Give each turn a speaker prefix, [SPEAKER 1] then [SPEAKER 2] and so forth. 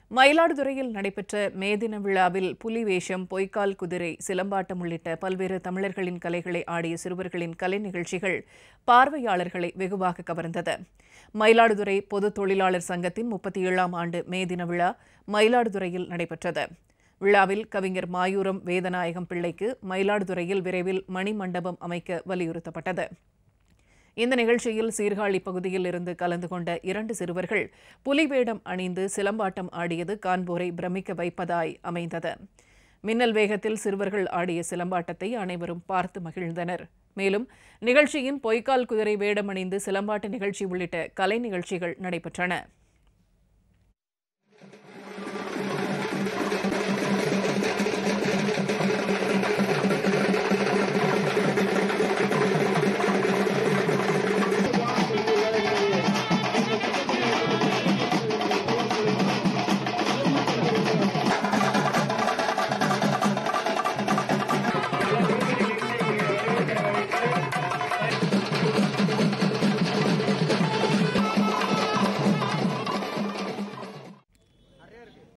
[SPEAKER 1] மயிலாடுதுறையில் நடைபெற்ற மேதின விழாவில் புலி வேஷம் பொய்க்கால் குதிரை சிலம்பாட்டம் உள்ளிட்ட பல்வேறு தமிழர்களின் கலைகளை ஆடிய சிறுவர்களின் கலை நிகழ்ச்சிகள் பார்வையாளர்களை வெகுவாக கவர்ந்தது மயிலாடுதுறை பொது தொழிலாளர் சங்கத்தின் முப்பத்தி ஏழாம் ஆண்டு மேதின விழா மயிலாடுதுறையில் நடைபெற்றது விழாவில் கவிஞர் மாயூரம் வேதநாயகம் பிள்ளைக்கு மயிலாடுதுறையில் விரைவில் மணிமண்டபம் அமைக்க வலியுறுத்தப்பட்டது இந்த நிகழ்ச்சியில் சீர்காழி பகுதியில் இருந்து கலந்து கொண்ட இரண்டு சிறுவர்கள் புலி வேடம் அணிந்து சிலம்பாட்டம் ஆடியது காண்போரை பிரமிக்க வைப்பதாய் அமைந்தது மின்னல் வேகத்தில் சிறுவர்கள் ஆடிய சிலம்பாட்டத்தை அனைவரும் பார்த்து மகிழ்ந்தனர் மேலும் நிகழ்ச்சியின் பொய்க்கால் குதிரை வேடம் அணிந்து சிலம்பாட்ட நிகழ்ச்சி உள்ளிட்ட கலை நிகழ்ச்சிகள் நடைபெற்றன